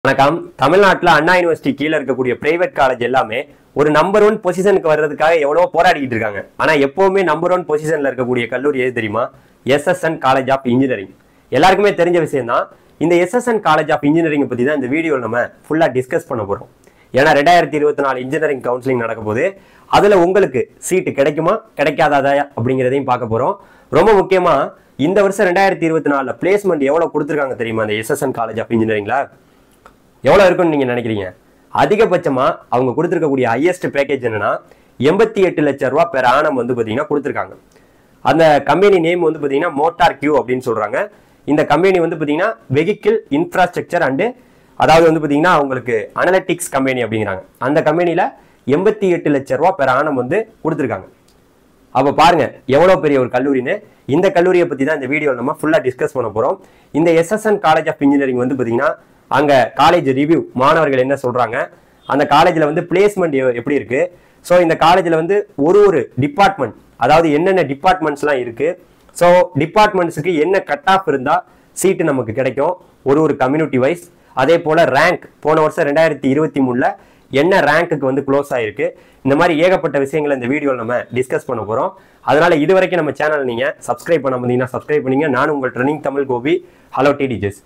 வணக்கம் தமிழ்நாட்டில் அண்ணா யூனிவர்சிட்டி கீழே இருக்கக்கூடிய பிரைவேட் காலேஜ் எல்லாமே ஒரு நம்பர் ஒன் பொசிஷனுக்கு வர்றதுக்காக எவ்வளவோ போராடிக்கிட்டு இருக்காங்க ஆனா எப்பவுமே நம்பர் ஒன் பொசிஷன்ல இருக்கக்கூடிய கல்லூரி எது தெரியுமா எஸ்எஸ்என் காலேஜ் ஆஃப் இன்ஜினியரிங் எல்லாருக்குமே தெரிஞ்ச விஷயம் தான் இந்த எஸ்எஸ்என் காலேஜ் ஆஃப் இன்ஜினியரிங் பத்தி தான் இந்த வீடியோவில் நம்ம ஃபுல்லா டிஸ்கஸ் பண்ண போறோம் ஏன்னா ரெண்டாயிரத்தி இருபத்தி நாலு இன்ஜினியரிங் கவுன்சிலிங் நடக்க போது அதுல உங்களுக்கு சீட்டு கிடைக்குமா கிடைக்காததா அப்படிங்கிறதையும் பார்க்க போறோம் ரொம்ப முக்கியமா இந்த வருஷம் ரெண்டாயிரத்தி இருபத்தி நாலுல பிளேஸ்மெண்ட் எவ்வளவு கொடுத்துருக்காங்க தெரியுமா இந்த எஸ்எஸ்என் காலேஜ் ஆஃப் இன்ஜினியரிங்ல எவ்வளவு இருக்குன்னு நீங்க நினைக்கிறீங்க அதிகபட்சமா அவங்க கொடுத்துருக்கக்கூடிய ஹையஸ்ட் பேக்கேஜ் என்னன்னா எண்பத்தி எட்டு லட்சம் ரூபாய் பெர் ஆனம் வந்து பாத்தீங்கன்னா கொடுத்துருக்காங்க அந்த கம்பெனி நேம் வந்து பாத்தீங்கன்னா மோட்டார் கியூ அப்படின்னு சொல்றாங்க இந்த கம்பெனி வந்து பாத்தீங்கன்னா வெஹிக்கிள் இன்ஃப்ராஸ்ட்ரக்சர் அண்டு அதாவது வந்து பாத்தீங்கன்னா உங்களுக்கு அனலிட்டிக்ஸ் கம்பெனி அப்படிங்கிறாங்க அந்த கம்பெனில எண்பத்தி எட்டு லட்சம் ரூபாய் பெர் ஆனம் வந்து கொடுத்துருக்காங்க அப்ப பாருங்க எவ்வளவு பெரிய ஒரு கல்லூரின்னு இந்த கல்லூரியை பத்தி தான் இந்த வீடியோ நம்ம ஃபுல்லா டிஸ்கஸ் பண்ண போறோம் இந்த எஸ்எஸ்என் காலேஜ் ஆஃப் இன்ஜினியரிங் வந்து பாத்தீங்கன்னா அங்க காலேஜ் ரிவ்யூ மாணவர்கள் என்ன சொல்றாங்க அந்த காலேஜ்ல வந்து பிளேஸ்மெண்ட் எப்படி இருக்கு ஸோ இந்த காலேஜ்ல வந்து ஒரு ஒரு டிபார்ட்மெண்ட் அதாவது என்னென்ன டிபார்ட்மெண்ட்ஸ்லாம் இருக்கு ஸோ டிபார்ட்மெண்ட்ஸுக்கு என்ன கட் ஆஃப் இருந்தா சீட்டு நமக்கு கிடைக்கும் ஒரு ஒரு கம்யூனிட்டி வைஸ் அதே போல ரேங்க் போன வருஷம் ரெண்டாயிரத்தி இருபத்தி மூணுல என்ன ரேங்க்குக்கு வந்து க்ளோஸ் ஆயிருக்கு இந்த மாதிரி ஏகப்பட்ட விஷயங்களை இந்த வீடியோவில் நம்ம டிஸ்கஸ் பண்ண போறோம் அதனால இது வரைக்கும் நம்ம சேனல் நீங்க சப்ஸ்கிரைப் பண்ண வந்தீங்கன்னா சப்ஸ்கிரைப் பண்ணீங்க நான் உங்கள் ட்ரெனிங் தமிழ் கோபி ஹலோ டிடிஜஸ்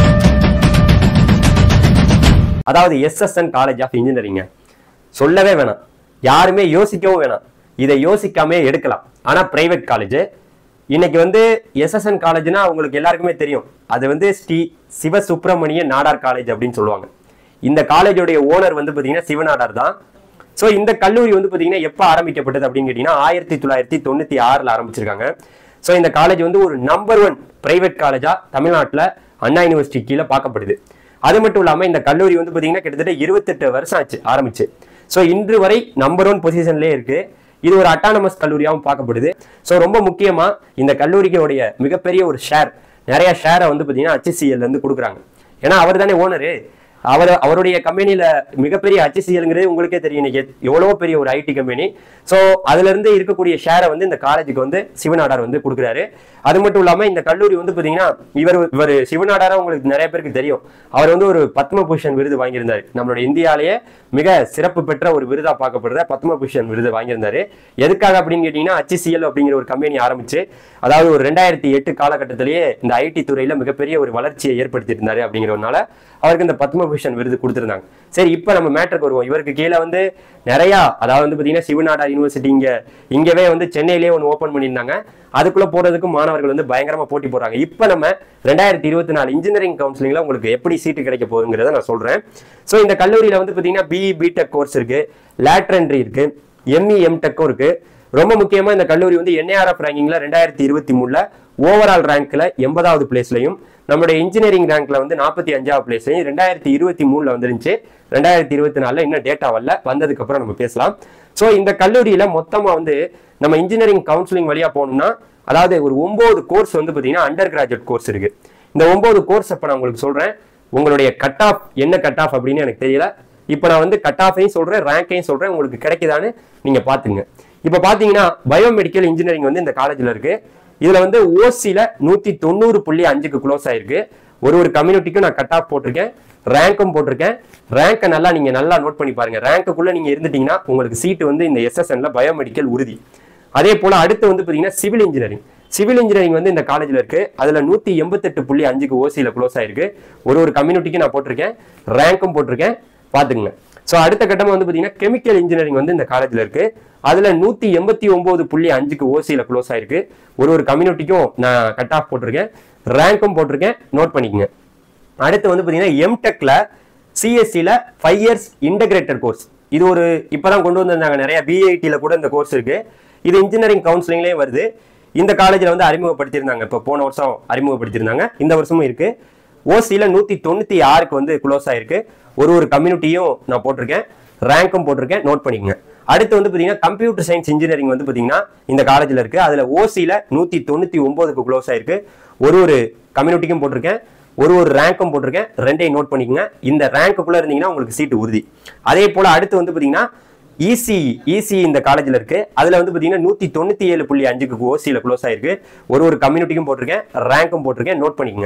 அதாவது எஸ்எஸ்என் காலேஜ் ஆஃப் இன்ஜினியரிங்க சொல்லவே வேணாம் யாருமே யோசிக்கவும் வேணாம் இதை யோசிக்காமே எடுக்கலாம் ஆனா பிரைவேட் காலேஜ் இன்னைக்கு வந்து எஸ்எஸ்என் காலேஜ்னா உங்களுக்கு எல்லாருக்குமே தெரியும் அது வந்து ஸ்ரீ சிவ சுப்பிரமணிய நாடார் காலேஜ் அப்படின்னு சொல்லுவாங்க இந்த காலேஜோடைய ஓனர் வந்து பாத்தீங்கன்னா சிவநாடார் தான் ஸோ இந்த கல்லூரி வந்து பாத்தீங்கன்னா எப்போ ஆரம்பிக்கப்பட்டது அப்படின்னு கேட்டீங்கன்னா ஆயிரத்தி தொள்ளாயிரத்தி தொண்ணூத்தி ஆறுல ஆரம்பிச்சிருக்காங்க ஸோ இந்த காலேஜ் வந்து ஒரு நம்பர் ஒன் பிரைவேட் காலேஜா தமிழ்நாட்டில் அண்ணா யூனிவர்சிட்டி கீழே பார்க்கப்படுது அது மட்டும் இல்லாம இந்த கல்லூரி வந்து பாத்தீங்கன்னா கிட்டத்தட்ட இருபத்தெட்டு வருஷம் ஆச்சு ஆரம்பிச்சு ஸோ இன்று வரை நம்பர் ஒன் பொசிஷன்லேயே இருக்கு இது ஒரு அட்டானமஸ் கல்லூரியாகவும் பார்க்கப்படுது ஸோ ரொம்ப முக்கியமா இந்த கல்லூரிகளுடைய மிகப்பெரிய ஒரு ஷேர் நிறைய ஷேரை வந்து பாத்தீங்கன்னா HCL ல இருந்து கொடுக்குறாங்க ஏன்னா அவர் தானே ஓனரு அவர் அவருடைய கம்பெனியில மிகப்பெரிய HCLங்கிறது உங்களுக்கே தெரியும் இன்னைக்கு எவ்வளவோ பெரிய ஒரு ஐடி கம்பெனி ஸோ அதுல இருந்து இருக்கக்கூடிய ஷேரை வந்து இந்த காலேஜுக்கு வந்து சிவநாடார் வந்து கொடுக்குறாரு அது மட்டும் இல்லாம இந்த கல்லூரி வந்து பாத்தீங்கன்னா இவர் இவர் சிவநாடாரா உங்களுக்கு நிறைய பேருக்கு தெரியும் அவர் வந்து ஒரு பத்மபூஷன் விருது வாங்கியிருந்தாரு நம்மளுடைய இந்தியாலேயே மிக சிறப்பு பெற்ற ஒரு விருதா பார்க்கப்படுற பத்மபூஷன் விருது வாங்கியிருந்தாரு எதுக்காக அப்படின்னு கேட்டீங்கன்னா HCL அப்படிங்கிற ஒரு கம்பெனி ஆரம்பிச்சு அதாவது ஒரு ரெண்டாயிரத்தி எட்டு காலகட்டத்திலேயே இந்த ஐடி துறையில மிகப்பெரிய ஒரு வளர்ச்சியை ஏற்படுத்திட்டு இருந்தாரு அப்படிங்கிறதுனால அவருக்கு இந்த பத்மபூஷன் விருது கொடுத்திருந்தாங்க சரி இப்போ நம்ம மேட்டருக்கு வருவோம் இவருக்கு கீழே வந்து நிறைய அதாவது வந்து பாத்தீங்கன்னா சிவநாடா யூனிவர்சிட்டி இங்க இங்கவே வந்து சென்னையிலேயே ஒன்று ஓப்பன் பண்ணியிருந்தாங்க அதுக்குள்ள போறதுக்கு மாணவர்கள் வந்து பயங்கரமா போட்டி போடுறாங்க இப்போ நம்ம ரெண்டாயிரத்தி இருபத்தி நாலு இன்ஜினியரிங் கவுன்சிலிங்ல உங்களுக்கு எப்படி சீட்டு கிடைக்க போகுங்கிறத நான் சொல்றேன் ஸோ இந்த கல்லூரியில வந்து பாத்தீங்கன்னா பிஇ பிடெக் கோர்ஸ் இருக்கு லேட்ரன்ட்ரி இருக்கு எம்இ எம்டெக்கும் இருக்கு ரொம்ப முக்கியமா இந்த கல்லூரி வந்து என்ஏஆர்எஃப் ரேங்கிங்ல ரெண்டாயிரத்தி இருபத்தி மூணுல ஓவரால் ரேங்க்ல எண்பதாவது பிளேஸ்லையும் நம்மளுடைய இன்ஜினியரிங் ரேங்க்ல வந்து நாற்பத்தி அஞ்சாவது பிளேஸ்லையும் ரெண்டாயிரத்தி இருபத்தி மூணுல வந்துருந்துச்சு ரெண்டாயிரத்தி இருபத்தி நாலுல இன்னும் டேட்டா வரல வந்ததுக்கு அப்புறம் நம்ம பேசலாம் ஸோ இந்த கல்லூரியில மொத்தமா வந்து நம்ம இன்ஜினியரிங் கவுன்சிலிங் வழியா போகணும்னா அதாவது ஒரு ஒன்பது கோர்ஸ் வந்து பாத்தீங்கன்னா அண்டர் கிராஜுவேட் கோர்ஸ் இருக்கு இந்த ஒன்பது கோர்ஸ் அப்ப நான் உங்களுக்கு சொல்றேன் உங்களுடைய கட் ஆஃப் என்ன கட் ஆஃப் அப்படின்னு எனக்கு தெரியல இப்போ நான் வந்து கட் ஆஃபையும் சொல்றேன் ரேங்கையும் சொல்றேன் உங்களுக்கு கிடைக்குதான்னு நீங்க பாத்துங்க இப்போ பாத்தீங்கன்னா பயோமெடிக்கல் இன்ஜினியரிங் வந்து இந்த காலேஜ்ல இருக்கு இதுல வந்து ஓசியில நூத்தி தொண்ணூறு புள்ளி அஞ்சுக்கு க்ளோஸ் ஆயிருக்கு ஒரு ஒரு கம்யூனிட்டிக்கும் நான் கட் ஆஃப் போட்டிருக்கேன் ரேங்க்கும் போட்டிருக்கேன் ரேங்கை நல்லா நீங்க நல்லா நோட் பண்ணி பாருங்க ரேங்க்குள்ள நீங்க இருந்துட்டீங்கன்னா உங்களுக்கு சீட்டு வந்து இந்த எஸ்எஸ்என்ல பயோமெடிக்கல் உறுதி அதே போல அடுத்து வந்து பாத்தீங்கன்னா சிவில் இன்ஜினியரிங் சிவில் இன்ஜினியரிங் வந்து இந்த காலேஜ்ல இருக்கு அதுல நூத்தி எண்பத்தெட்டு புள்ளி அஞ்சுக்கு ஓசியில க்ளோஸ் ஆயிருக்கு ஒரு ஒரு கம்யூனிட்டிக்கு நான் போட்டிருக்கேன் ரேங்க்கும் போட்டிருக்கேன் பாத்துங்க ஸோ அடுத்த கட்டமா வந்து பாத்தீங்கன்னா கெமிக்கல் இன்ஜினியரிங் வந்து இந்த காலேஜ்ல இருக்கு அதுல நூத்தி எண்பத்தி ஒன்பது புள்ளி அஞ்சுக்கு ஓசியில க்ளோஸ் ஆயிருக்கு ஒரு ஒரு கம்யூனிட்டிக்கும் நான் கட் ஆஃப் போட்டிருக்கேன் ரேங்க்கும் போட்டிருக்கேன் நோட் பண்ணிக்கங்க அடுத்து வந்து பாத்தீங்கன்னா எம்டெக்ல சிஎஸ்சியில் ஃபைவ் இயர்ஸ் இன்டகிரேட்டட் கோர்ஸ் இது ஒரு இப்பதான் கொண்டு வந்திருந்தாங்க நிறைய பிஐடியில் கூட இந்த கோர்ஸ் இருக்கு இது இன்ஜினியரிங் கவுன்சிலிங்லேயே வருது இந்த காலேஜில் வந்து அறிமுகப்படுத்தியிருந்தாங்க இப்போ போன வருஷம் அறிமுகப்படுத்தியிருந்தாங்க இந்த வருஷமும் இருக்கு ஓசியில் நூற்றி தொண்ணூற்றி ஆறுக்கு வந்து க்ளோஸ் ஆயிருக்கு ஒரு ஒரு கம்யூனிட்டியும் நான் போட்டிருக்கேன் ரேங்க்கும் போட்டிருக்கேன் நோட் பண்ணிக்கங்க அடுத்து வந்து பார்த்தீங்கன்னா கம்ப்யூட்டர் சயின்ஸ் இன்ஜினியரிங் வந்து பார்த்தீங்கன்னா இந்த காலேஜில் இருக்கு அதில் ஓசியில் நூற்றி தொண்ணூற்றி ஒம்போதுக்கு க்ளோஸ் ஆயிருக்கு ஒரு ஒரு கம்யூனிட்டிக்கும் போட்டிருக்கேன் ஒரு ஒரு ரேங்க்கும் போட்டிருக்கேன் ரெண்டையும் நோட் பண்ணிக்கங்க இந்த ரேங்க்குள்ள இருந்தீங்கன்னா உங்களுக்கு சீட்டு உறுதி அதே போல அடுத்து வந்து பாத்தீங்கன்னா இசி இசி இந்த காலேஜ்ல இருக்கு அதுல வந்து பாத்தீங்கன்னா நூத்தி தொண்ணூத்தி ஏழு புள்ளி அஞ்சுக்கு ஓசியில க்ளோஸ் ஆயிருக்கு ஒரு ஒரு கம்யூனிட்டிக்கும் போட்டிருக்கேன் ரேங்க்கும் போட்டிருக்கேன் நோட் பண்ணிக்கங்க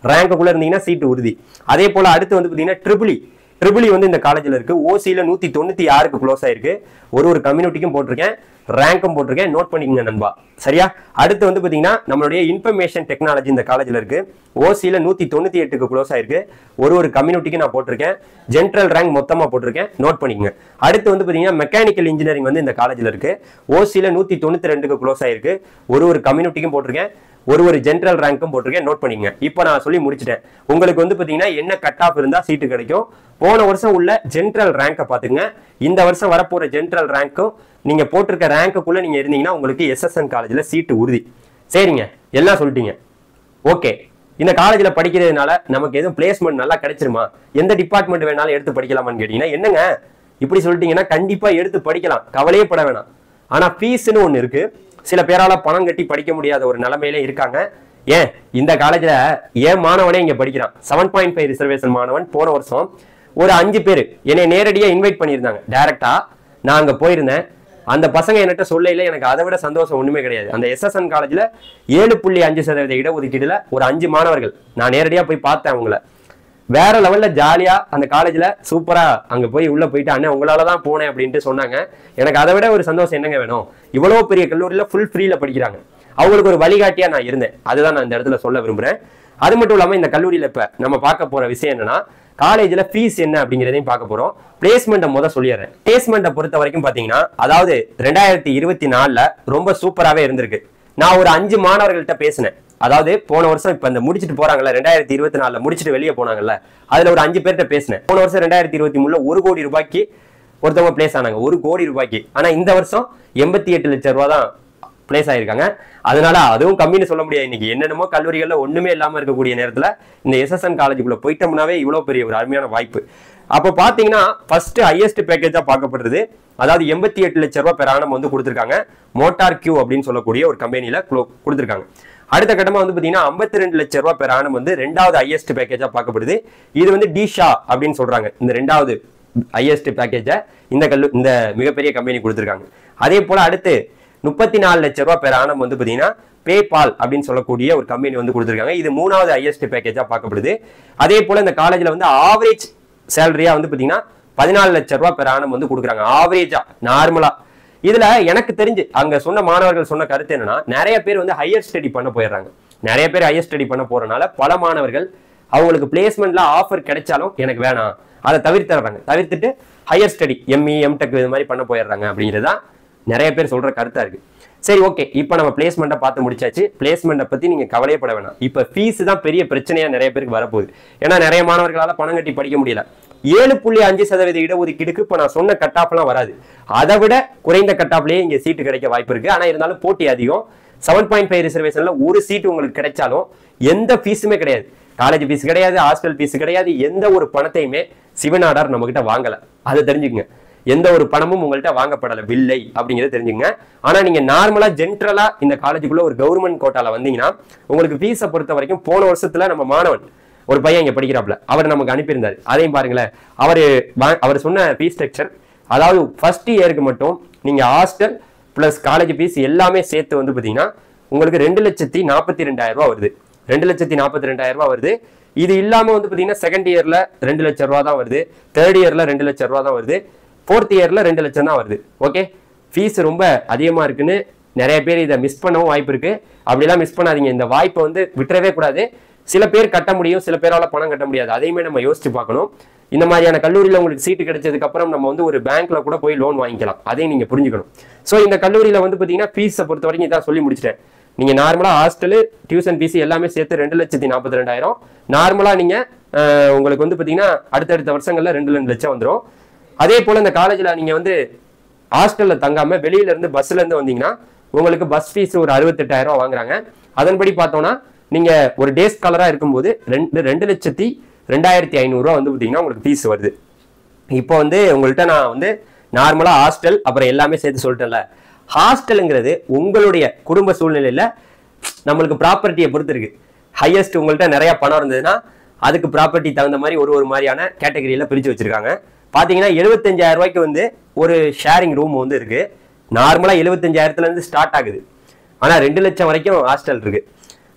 ரேங்க்குள்ள இருந்தீங்கன்னா சீட்டு உறுதி அதே போல அடுத்து வந்து பாத்தீங்கன்னா ட்ரிபிளி ட்ரிபிளி வந்து இந்த காலேஜ்ல இருக்கு ஓசியில நூத்தி தொண்ணூத்தி ஆறுக்கு க்ளோஸ் ஆயிருக்கு ஒரு ஒரு கம்யூனிட்டிக்கும் போட்டிருக்கேன் ரேங்க்கும் போட்டிருக்கேன் நோட் பண்ணிக்கங்க நண்பா சரியா அடுத்து வந்து பாத்தீங்கன்னா நம்மளுடைய இன்ஃபர்மேஷன் டெக்னாலஜி இந்த காலேஜ்ல இருக்கு ஓசியில நூத்தி தொண்ணூத்தி எட்டுக்கு க்ளோஸ் ஆயிருக்கு ஒரு ஒரு கம்யூனிட்டிக்கு நான் போட்டிருக்கேன் ஜென்ரல் ரேங்க் மொத்தமா போட்டிருக்கேன் நோட் பண்ணிக்கங்க அடுத்து வந்து பாத்தீங்கன்னா மெக்கானிக்கல் இன்ஜினியரிங் வந்து இந்த காலேஜ்ல இருக்கு ஓசியில நூத்தி தொண்ணூத்தி ரெண்டுக்கு க்ளோஸ் ஆயிருக்கு ஒரு ஒரு கம்யூனிட்டிக்கும் போட்டிருக்கேன் ஒரு ஒரு ஜென்ரல் ரேங்க்கும் போட்டிருக்கேன் நோட் பண்ணிக்கங்க இப்போ நான் சொல்லி முடிச்சிட்டேன் உங்களுக்கு வந்து பாத்தீங்கன்னா என்ன கட் ஆஃப் இருந்தா சீட்டு கிடைக்கும் போன வருஷம் உள்ள ஜென்ரல் ரேங்கை பாத்துங்க இந்த வருஷம் வரப்போற ஜென்ரல் ரேங்க்கும் நீங்க போட்டிருக்க ரேங்க்குள்ள நீங்க இருந்தீங்கன்னா உங்களுக்கு எஸ்எஸ்என் காலேஜ்ல சீட்டு உறுதி சரிங்க எல்லாம் சொல்லிட்டீங்க ஓகே இந்த காலேஜ்ல படிக்கிறதுனால நமக்கு எதுவும் பிளேஸ்மெண்ட் நல்லா கிடைச்சிருமா எந்த டிபார்ட்மெண்ட் வேணாலும் எடுத்து படிக்கலாமான்னு கேட்டீங்கன்னா என்னங்க இப்படி சொல்லிட்டீங்கன்னா கண்டிப்பா எடுத்து படிக்கலாம் கவலையே பட வேணாம் ஆனா ஃபீஸ்னு ஒண்ணு இருக்கு சில பேரால பணம் கட்டி படிக்க முடியாத ஒரு நிலைமையில இருக்காங்க ஏன் இந்த காலேஜ்ல ஏன் மாணவனே இங்க படிக்கிறான் செவன் பாயிண்ட் ஃபைவ் ரிசர்வேஷன் மாணவன் போன வருஷம் ஒரு அஞ்சு பேர் என்னை நேரடியா இன்வைட் பண்ணியிருந்தாங்க டைரக்டா நான் அங்க போயிருந்தேன் அந்த பசங்க என்கிட்ட சொல்லையில எனக்கு அதை விட சந்தோஷம் ஒண்ணுமே கிடையாது அந்த எஸ்எஸ்என் காலேஜ்ல ஏழு புள்ளி அஞ்சு சதவீத இடஒதுக்கீடுல ஒரு அஞ்சு மாணவர்கள் நான் நேரடியா போய் பார்த்தேன் அவங்கள வேற லெவல்ல ஜாலியா அந்த காலேஜ்ல சூப்பரா அங்க போய் உள்ள போயிட்டு அண்ணன் உங்களால தான் போனேன் அப்படின்ட்டு சொன்னாங்க எனக்கு அதை விட ஒரு சந்தோஷம் என்னங்க வேணும் இவ்வளவு பெரிய கல்லூரியில ஃபுல் ஃப்ரீல படிக்கிறாங்க அவங்களுக்கு ஒரு வழிகாட்டியா நான் இருந்தேன் அதுதான் நான் இந்த இடத்துல சொல்ல விரும்புறேன் அது மட்டும் இல்லாம இந்த கல்லூரியில இப்ப நம்ம பார்க்க போற விஷயம் என்னன்னா காலேஜ்ல ஃபீஸ் என்ன அப்படிங்கிறதையும் பார்க்க போறோம் பிளேஸ்மெண்ட்டை முத சொல்லிடுறேன் பிளேஸ்மெண்ட்டை பொறுத்த வரைக்கும் பாத்தீங்கன்னா அதாவது ரெண்டாயிரத்தி இருபத்தி நாலுல ரொம்ப சூப்பராகவே இருந்திருக்கு நான் ஒரு அஞ்சு மாணவர்கள்ட்ட பேசினேன் அதாவது போன வருஷம் இப்ப இந்த முடிச்சுட்டு போறாங்கல்ல ரெண்டாயிரத்தி இருபத்தி நாலுல முடிச்சுட்டு வெளியே போனாங்கல்ல அதுல ஒரு அஞ்சு பேர்கிட்ட பேசினேன் போன வருஷம் ரெண்டாயிரத்தி இருபத்தி மூணுல ஒரு கோடி ரூபாய்க்கு ஒருத்தவங்க பிளேஸ் ஆனாங்க ஒரு கோடி ரூபாய்க்கு ஆனா இந்த வருஷம் எண்பத்தி எட்டு லட்சம் ரூபா தான் பிளேஸ் ஆயிருக்காங்க அதனால அதுவும் கம்மின்னு சொல்ல முடியாது இன்னைக்கு என்னென்னமோ கல்லூரிகள்ல ஒண்ணுமே இல்லாம இருக்கக்கூடிய நேரத்துல இந்த எஸ்எஸ்என் காலேஜுக்குள்ள போயிட்டோம்னாவே இவ்வளவு பெரிய ஒரு அருமையான வாய்ப்பு அப்போ பாத்தீங்கன்னா ஃபர்ஸ்ட் ஹையஸ்ட் பேக்கேஜா பார்க்கப்படுறது அதாவது எண்பத்தி எட்டு லட்சம் ரூபாய் பெர் ஆனம் வந்து கொடுத்துருக்காங்க மோட்டார் கியூ அப்படின்னு சொல்லக்கூடிய ஒரு கம்பெனில கொடுத்துருக்காங்க அடுத்த கட்டமா வந்து பாத்தீங்கன்னா 52 ரெண்டு லட்சம் ரூபாய் பெர் ஆனம் வந்து ரெண்டாவது ஹையஸ்ட் பேக்கேஜா பார்க்கப்படுது இது வந்து டிஷா அப்படின்னு சொல்றாங்க இந்த ரெண்டாவது ஹையஸ்ட் பேக்கேஜை இந்த கல்லு இந்த மிகப்பெரிய கம்பெனி கொடுத்துருக்காங்க அதே போல அடுத்து முப்பத்தி நாலு லட்சம் ரூபாய் பெர் ஆனம் வந்து பாத்தீங்கன்னா பேபால் அப்படின்னு சொல்லக்கூடிய ஒரு கம்பெனி வந்து கொடுத்துருக்காங்க இது மூணாவது ஹையஸ்ட் பேக்கேஜா பார்க்கப்படுது அதே போல இந்த காலேஜ்ல வந்து ஆவரேஜ் சேலரியா வந்து பாத்தீங்கன்னா பதினாலு லட்சம் ரூபாய் பெர் ஆனம் வந்து கொடுக்குறாங்க ஆவரேஜா நார்மலா இதுல எனக்கு தெரிஞ்சு அங்க சொன்ன மாணவர்கள் சொன்ன கருத்து என்னன்னா நிறைய பேர் வந்து ஹையர் ஸ்டடி பண்ண போயிடுறாங்க நிறைய பேர் ஹையர் ஸ்டடி பண்ண போறனால பல மாணவர்கள் அவங்களுக்கு பிளேஸ்மெண்ட்ல ஆஃபர் கிடைச்சாலும் எனக்கு வேணாம் அதை தவிர்த்துறாங்க தவிர்த்துட்டு ஹையர் ஸ்டடி எம்இ எம்டெக் இது மாதிரி பண்ண போயிடுறாங்க அப்படிங்கிறது தான் நிறைய பேர் சொல்ற கருத்தா இருக்கு சரி ஓகே இப்போ நம்ம பிளேஸ்மெண்ட்டை பார்த்து முடிச்சாச்சு பிளேஸ்மெண்ட்டை பத்தி நீங்க கவலையப்பட வேணாம் இப்போ ஃபீஸ் தான் பெரிய பிரச்சனையா நிறைய பேருக்கு வரப்போகுது ஏன்னா நிறைய மாணவர்களால பணம் கட்டி படிக்க முடியல ஏழு புள்ளி அஞ்சு சதவீத இடஒதுக்கீடுக்கு இப்போ நான் சொன்ன கட் ஆஃப்லாம் வராது அதை விட குறைந்த கட் ஆஃப்லயே இங்க சீட்டு கிடைக்க வாய்ப்பு இருக்கு ஆனா இருந்தாலும் போட்டி அதிகம் செவன் பாயிண்ட் ஃபைவ் ரிசர்வேஷன்ல ஒரு சீட்டு உங்களுக்கு கிடைச்சாலும் எந்த ஃபீஸுமே கிடையாது காலேஜ் ஃபீஸ் கிடையாது ஹாஸ்டல் ஃபீஸ் கிடையாது எந்த ஒரு பணத்தையுமே சிவநாடார் நம்ம கிட்ட வாங்கல அதை தெரிஞ்சுக்கங்க எந்த ஒரு பணமும் உங்கள்கிட்ட வாங்கப்படல வில்லை அப்படிங்கறத தெரிஞ்சுங்க ஆனா நீங்க நார்மலா ஜென்ரலா இந்த காலேஜுக்குள்ள ஒரு கவர்மெண்ட் கோட்டால வந்தீங்கன்னா உங்களுக்கு ஃபீஸை பொறுத்த வரைக்கும் போன வருஷத்துல நம்ம மாணவன் ஒரு பையன் இங்க படிக்கிறாப்ல அவர் நமக்கு அனுப்பியிருந்தாரு அதையும் பாருங்களேன் அவரு வா- அவர் சொன்ன ஃபீஸ் ஸ்ட்ரக்சர் அதாவது ஃபர்ஸ்ட் இயருக்கு மட்டும் நீங்க ஹாஸ்டல் பிளஸ் காலேஜ் ஃபீஸ் எல்லாமே சேர்த்து வந்து பாத்தீங்கன்னா உங்களுக்கு ரெண்டு லட்சத்தி நாற்பத்தி ரெண்டாயிரம் ரூபாய் வருது ரெண்டு லட்சத்தி நாற்பத்தி ரெண்டாயிரம் ரூபாய் வருது இது இல்லாம வந்து பாத்தீங்கன்னா செகண்ட் இயர்ல ரெண்டு லட்சம் ரூபா தான் வருது தேர்ட் இயர்ல ரெண்டு லட்சம் ரூபா தான் வருது ஃபோர்த் இயர்ல ரெண்டு லட்சம் தான் வருது ஓகே ஃபீஸ் ரொம்ப அதிகமா இருக்குன்னு நிறைய பேர் இதை மிஸ் பண்ணவும் வாய்ப்பு இருக்கு அப்படிலாம் மிஸ் பண்ணாதீங்க இந்த வாய்ப்பை வந்து விட்டுறவே கூடாது சில பேர் கட்ட முடியும் சில பேரால பணம் கட்ட முடியாது அதையுமே நம்ம யோசிச்சு பார்க்கணும் இந்த மாதிரியான கல்லூரியில உங்களுக்கு சீட்டு கிடைச்சதுக்கு அப்புறம் நம்ம வந்து ஒரு பேங்க்ல கூட போய் லோன் வாங்கிக்கலாம் அதையும் நீங்க புரிஞ்சுக்கணும் ஸோ இந்த கல்லூரியில வந்து பாத்தீங்கன்னா ஃபீஸை பொறுத்த வரைக்கும் இதான் சொல்லி முடிச்சிட்டேன் நீங்க நார்மலா ஹாஸ்டலு டியூஷன் ஃபீஸ் எல்லாமே சேர்த்து ரெண்டு லட்சத்தி நாற்பத்தி ரெண்டாயிரம் நார்மலா நீங்க அஹ், உங்களுக்கு வந்து பாத்தீங்கன்னா அடுத்தடுத்த வருஷங்கள்ல ரெண்டு ரெண்டு லட்சம் வந்துடும் அதே போல இந்த காலேஜ்ல நீங்க வந்து ஹாஸ்டல்ல தங்காம வெளியில இருந்து பஸ்ல இருந்து வந்தீங்கன்னா உங்களுக்கு பஸ் ஃபீஸ் ஒரு அறுபத்தெட்டாயிரம் ரூபாய் வாங்குறாங்க அதன்படி பார்த்தோம்னா நீங்க ஒரு டே ஸ்காலரா இருக்கும்போது ரெண்டு ரெண்டு லட்சத்தி ரெண்டாயிரத்தி ஐநூறுரூவா வந்து பார்த்தீங்கன்னா உங்களுக்கு ஃபீஸ் வருது இப்போ வந்து உங்கள்கிட்ட நான் வந்து நார்மலா ஹாஸ்டல் அப்புறம் எல்லாமே சேர்த்து சொல்லிட்டேன்ல ஹாஸ்டலுங்கிறது உங்களுடைய குடும்ப சூழ்நிலையில நம்மளுக்கு ப்ராப்பர்ட்டியை பொறுத்து இருக்கு ஹையஸ்ட் உங்கள்கிட்ட நிறைய பணம் இருந்ததுன்னா அதுக்கு ப்ராப்பர்ட்டி தகுந்த மாதிரி ஒரு ஒரு மாதிரியான கேட்டகரியில பிரிச்சு வச்சிருக்காங்க பாத்தீங்கன்னா 75000 ரூபாய்க்கு வந்து ஒரு ஷேரிங் ரூம் வந்து இருக்கு நார்மலா 75000 இருந்து ஸ்டார்ட் ஆகுது ஆனா ரெண்டு லட்சம் வரைக்கும் ஹாஸ்டல் இருக்கு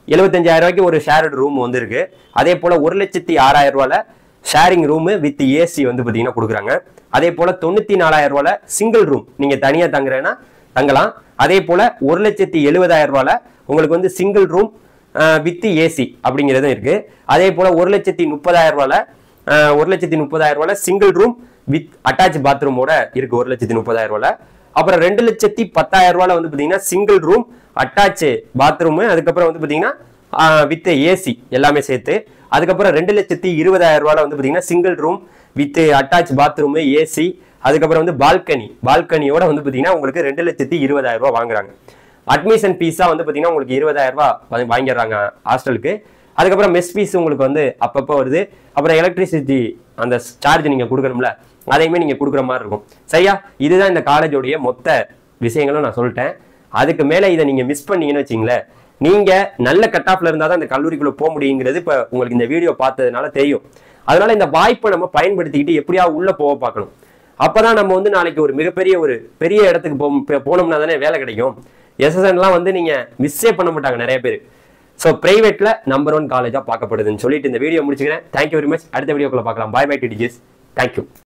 எழுபத்தஞ்சாயிரம் ரூபாய்க்கு ஒரு ஷேர்டு ரூம் வந்து இருக்கு அதே போல ஒரு லட்சத்தி ஆறாயிரம் ரூபாயில ஷேரிங் ரூமு வித் ஏசி வந்து பார்த்தீங்கன்னா கொடுக்குறாங்க அதே போல தொண்ணூத்தி நாலாயிரம் ரூபாயில சிங்கிள் ரூம் நீங்க தனியா தங்குறேன்னா தங்கலாம் அதே போல ஒரு லட்சத்தி எழுபதாயிரம் ரூபாயில உங்களுக்கு வந்து சிங்கிள் ரூம் வித் ஏசி அப்படிங்கிறதும் இருக்கு அதே போல ஒரு லட்சத்தி முப்பதாயிரம் ரூபாயில அஹ், ஒரு லட்சத்தி முப்பதாயிரம் ரூபாயில சிங்கிள் ரூம் வித் அட்டாச் பாத்ரூமோட இருக்கு ஒரு லட்சத்தி முப்பதாயிரம் ரூபாயில அப்புறம் ரெண்டு லட்சத்தி பத்தாயிரம் ரூபாயில வந்து பாத்தீங்கன்னா சிங்கிள் ரூம் அட்டாச் பாத்ரூம் அதுக்கப்புறம் வந்து பாத்தீங்கன்னா வித் ஏசி எல்லாமே சேர்த்து அதுக்கப்புறம் ரெண்டு லட்சத்தி இருபதாயிரம் ரூபாயில வந்து பாத்தீங்கன்னா single room with attach bathroom AC அதுக்கப்புறம் வந்து பால்கனி பால்கனியோட வந்து பாத்தீங்கன்னா உங்களுக்கு ரெண்டு லட்சத்தி இருபதாயிரம் ரூபாய் வாங்குறாங்க அட்மிஷன் ஃபீஸா வந்து பாத்தீங்கன்னா உங்களுக்கு இருபதாயிரம் ரூபாய் வா- வாங்கிடுறாங்க ஹாஸ்டலுக்கு அதுக்கப்புறம் மெஸ் ஃபீஸ் உங்களுக்கு வந்து அப்பப்போ வருது அப்புறம் எலக்ட்ரிசிட்டி அந்த சார்ஜ் நீங்க கொடுக்கணும்ல அதையுமே நீங்க கொடுக்குற மாதிரி இருக்கும் சரியா இதுதான் இந்த காலேஜோடைய மொத்த விஷயங்களும் நான் சொல்லிட்டேன் அதுக்கு மேல இதை நீங்க மிஸ் பண்ணீங்கன்னு வச்சுங்களேன் நீங்க நல்ல கட் ஆஃப்ல இருந்தா தான் இந்த கல்லூரிக்குள்ள போக முடியுங்கிறது இப்ப உங்களுக்கு இந்த வீடியோ பார்த்ததுனால தெரியும் அதனால இந்த வாய்ப்பை நம்ம பயன்படுத்திக்கிட்டு எப்படியாவது உள்ள போக பார்க்கணும் அப்பதான் நம்ம வந்து நாளைக்கு ஒரு மிகப்பெரிய ஒரு பெரிய இடத்துக்கு போ போ- போனோம்னா தானே வேலை கிடைக்கும் எஸ்எஸ்என்லாம் வந்து நீங்க மிஸ்ஸே பண்ண மாட்டாங்க நிறைய பேர் ஸோ பிரைவேட்ல நம்பர் ஒன் காலேஜா பார்க்கப்படுதுன்னு சொல்லிட்டு இந்த வீடியோ முடிச்சுக்கிறேன் தேங்க்யூ வெரி மச் அடுத்த வீடியோக்குள்ள பார்க்கலாம் பாய் பை டிடிஜிஸ் தேங்க்யூ